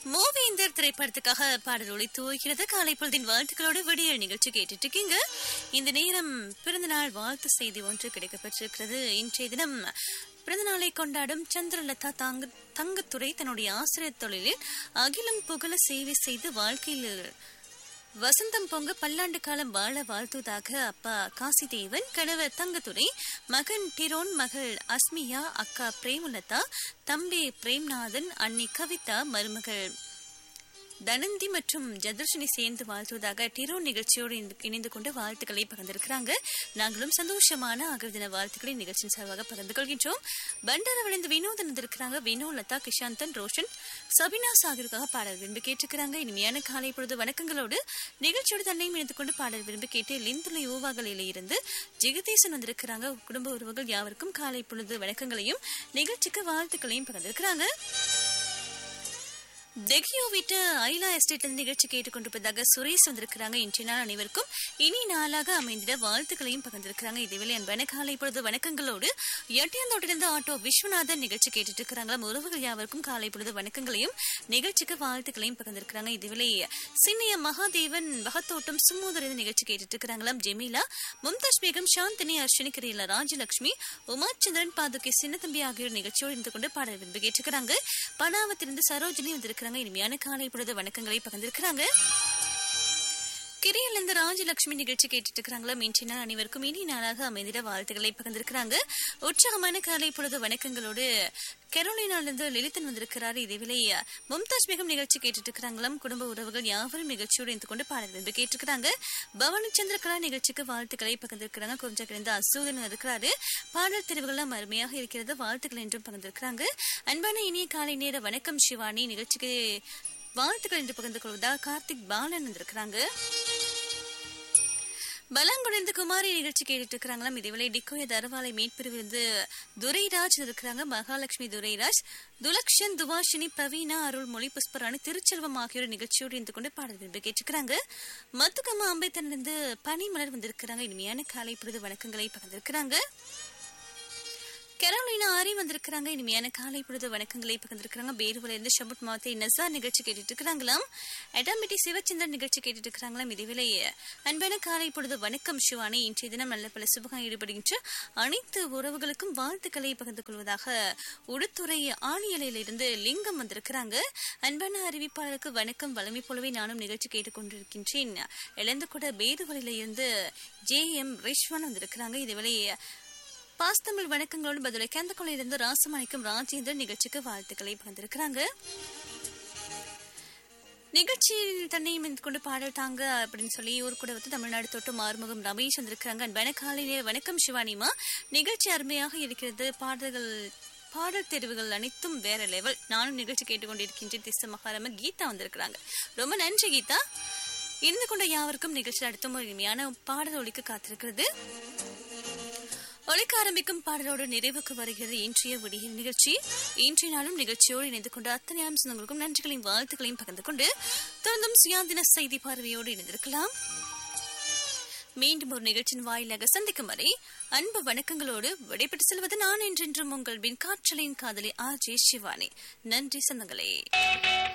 மூவேந்தர் திரைப்படத்துக்காக பாடல் ஒளித்து வருகிறது காலை பொழுதின் வாழ்த்துக்களோடு விடியல் நிகழ்ச்சி கேட்டுட்டு இருக்கீங்க இந்த நேரம் பிறந்தநாள் வாழ்த்து செய்தி ஒன்று கிடைக்கப்பட்டிருக்கிறது இன்றைய தினம் பிறந்தநாளை கொண்டாடும் சந்திரலதா தங்க தங்கத்துறை தன்னுடைய ஆசிரியர் தொழிலில் அகிலம் புகழ சேவை செய்து வாழ்க்கையில் வசந்தம் பொங்க பல்லாண்டு காலம் வாழ வாழ்த்துவதாக அப்பா காசிதேவன் கணவர் தங்கத்துறை மகன் டிரோன் மகள் அஸ்மியா அக்கா பிரேமலதா தம்பி பிரேம்நாதன் அண்ணி கவிதா மருமகள் தனந்தி மற்றும் ஜதர்ஷினி சேர்ந்து வாழ்த்துவதாக டிரோ நிகழ்ச்சியோடு இணைந்து- இணைந்து கொண்டு வாழ்த்துக்களை பகிர்ந்திருக்கிறாங்க நாங்களும் சந்தோஷமான ஆகர் தின வாழ்த்துக்களை நிகழ்ச்சியின் சார்பாக பகிர்ந்து கொள்கின்றோம் பண்டார விளைந்து வினோதன் வந்திருக்கிறாங்க வினோ லதா கிஷாந்தன் ரோஷன் சபினா சாகருக்காக பாடல் விரும்பி கேட்டிருக்கிறாங்க இனிமையான காலை பொழுது வணக்கங்களோடு நிகழ்ச்சியோடு தன்னையும் இணைந்து கொண்டு பாடல் விரும்பி கேட்டு லிந்துளை ஊவாகலையில இருந்து ஜெகதீசன் வந்திருக்கிறாங்க குடும்ப உறவுகள் யாவருக்கும் காலை பொழுது வணக்கங்களையும் நிகழ்ச்சிக்கு வாழ்த்துக்களையும் பகிர்ந்திருக்கிறாங்க தெகியோ வீட்டு ஐலா எஸ்டேட்ல நிகழ்ச்சி கேட்டுக்கொண்டிருப்பதாக சுரேஷ் வந்திருக்கிறாங்க இன்றைய நாள் அனைவருக்கும் இனி நாளாக அமைந்திட வாழ்த்துக்களையும் பகிர்ந்திருக்கிறாங்க இதேவேளை அன்பான காலை பொழுது வணக்கங்களோடு எட்டியந்தோட்டிலிருந்து ஆட்டோ விஸ்வநாதன் நிகழ்ச்சி கேட்டுட்டு இருக்கிறாங்களா உறவுகள் யாவருக்கும் காலை பொழுது வணக்கங்களையும் நிகழ்ச்சிக்கு வாழ்த்துக்களையும் பகிர்ந்திருக்கிறாங்க இதேவேளை சின்னிய மகாதேவன் வகத்தோட்டம் சும்மோதர நிகழ்ச்சி கேட்டுட்டு இருக்கிறாங்களாம் ஜெமீலா மும்தாஜ் பேகம் சாந்தினி அர்ஷினி கிரியலா ராஜலட்சுமி உமாச்சந்திரன் பாதுகை சின்னத்தம்பி ஆகியோர் நிகழ்ச்சியோடு இருந்து கொண்டு பாடல் விரும்பி கேட்டிருக்கிறாங்க பனாவத்திலிருந்து சரோஜினி வந்திருக்கிறாங்க இனிமையான காலை பொழுது வணக்கங்களை பகிர்ந்திருக்கிறாங்க கிரியில் இருந்து ராஜலட்சுமி நிகழ்ச்சி கேட்டுட்டு இருக்கிறாங்களா இன்றைய நாள் அனைவருக்கும் இனி நாளாக அமைந்திட வாழ்த்துக்களை பகிர்ந்திருக்கிறாங்க உற்சாகமான காலை பொழுது வணக்கங்களோடு கெரோலினால இருந்து லலிதன் வந்திருக்கிறாரு இதேவேளை மும்தாஜ் பேகம் நிகழ்ச்சி கேட்டுட்டு இருக்கிறாங்களாம் குடும்ப உறவுகள் யாவரும் நிகழ்ச்சியோடு இருந்து கொண்டு பாடல் விரும்பி கேட்டிருக்கிறாங்க பவானி சந்திரகலா நிகழ்ச்சிக்கு வாழ்த்துக்களை பகிர்ந்திருக்கிறாங்க கொஞ்சம் கிடந்த அசூதன் இருக்கிறாரு பாடல் தெரிவுகள்லாம் அருமையாக இருக்கிறது வாழ்த்துக்கள் என்றும் பகிர்ந்திருக்கிறாங்க அன்பான இனிய காலை நேர வணக்கம் சிவானி நிகழ்ச்சிக்கு வாழ்த்துக்கள் என்று பகிர்ந்து கொள்வதா கார்த்திக் பாலன் வந்திருக்கிறாங்க பலாங்குடிந்து குமாரி நிகழ்ச்சி கேட்டுட்டு இருக்கிறாங்களாம் இதேவேளை டிக்கோய தரவாலை மீட்பிரிவிலிருந்து துரைராஜ் இருக்கிறாங்க மகாலட்சுமி துரைராஜ் துலக்ஷன் துவாஷினி பிரவீனா அருள்மொழி புஷ்பராணி திருச்செல்வம் ஆகியோர் நிகழ்ச்சியோடு இருந்து கொண்டு பாடல் விரும்பி கேட்டிருக்கிறாங்க மத்துக்கம்மா அம்பேத்தன்லிருந்து பனிமலர் வந்திருக்கிறாங்க இனிமையான காலை பொழுது வணக்கங்களை பகிர்ந்திருக்கிறாங்க கரோலினா ஆரி வந்திருக்கிறாங்க இனிமையான காலை பொழுது வணக்கங்களை பகிர்ந்திருக்கிறாங்க பேருவல இருந்து ஷபுட் மாத்தை நசா நிகழ்ச்சி கேட்டுட்டு இருக்கிறாங்களாம் எடாமிட்டி சிவச்சந்திரன் நிகழ்ச்சி கேட்டுட்டு இருக்கிறாங்களாம் இதுவேளை அன்பான காலை பொழுது வணக்கம் சிவானி இன்றைய தினம் நல்ல பல சுபகம் ஈடுபடுகின்ற அனைத்து உறவுகளுக்கும் வாழ்த்துக்களை பகிர்ந்து கொள்வதாக உடுத்துறை ஆணியலையிலிருந்து லிங்கம் வந்திருக்கிறாங்க அன்பான அறிவிப்பாளருக்கு வணக்கம் வளமை போலவே நானும் நிகழ்ச்சி கேட்டுக்கொண்டிருக்கின்றேன் இழந்து கூட பேருவலையில இருந்து ஜே எம் ரிஷ்வன் வந்திருக்கிறாங்க இதுவேளை பாஸ்தமிழ் வணக்கங்களோடு பதிலை கேந்தக்குளையிலிருந்து ராசமாணிக்கம் ராஜேந்திரன் நிகழ்ச்சிக்கு வாழ்த்துக்களை பகிர்ந்திருக்கிறாங்க நிகழ்ச்சியில் தன்னையும் இணைந்து கொண்டு பாடல் தாங்க அப்படின்னு சொல்லி ஊர் கூட வந்து தமிழ்நாடு தொட்டு மாறுமுகம் ரமேஷ் வந்திருக்கிறாங்க அன்பான காலை நேர வணக்கம் சிவானிமா நிகழ்ச்சி அருமையாக இருக்கிறது பாடல்கள் பாடல் தெரிவுகள் அனைத்தும் வேற லெவல் நானும் நிகழ்ச்சி கேட்டுக்கொண்டிருக்கின்றேன் திச மகாரம கீதா வந்திருக்கிறாங்க ரொம்ப நன்றி கீதா இருந்து கொண்ட யாவருக்கும் நிகழ்ச்சி அடுத்தும் ஒரு இனிமையான பாடல் ஒலிக்கு காத்திருக்கிறது ஒலிக்க ஆரம்பிக்கும் பாடலோடு நிறைவுக்கு வருகிறது இன்றைய விடியல் நிகழ்ச்சி இன்றைய நாளும் நிகழ்ச்சியோடு இணைந்து கொண்டு அத்தனை அம்சங்களுக்கும் நன்றிகளையும் வாழ்த்துக்களையும் பகிர்ந்து கொண்டு தொடர்ந்தும் சுயாதீன செய்தி பார்வையோடு இணைந்திருக்கலாம் மீண்டும் ஒரு நிகழ்ச்சியின் வாயிலாக சந்திக்கும் வரை அன்பு வணக்கங்களோடு விடைபெற்று செல்வது நான் என்றென்றும் உங்கள் பின் காற்றலின் காதலி ஆர் ஜே சிவானி நன்றி சொந்தங்களே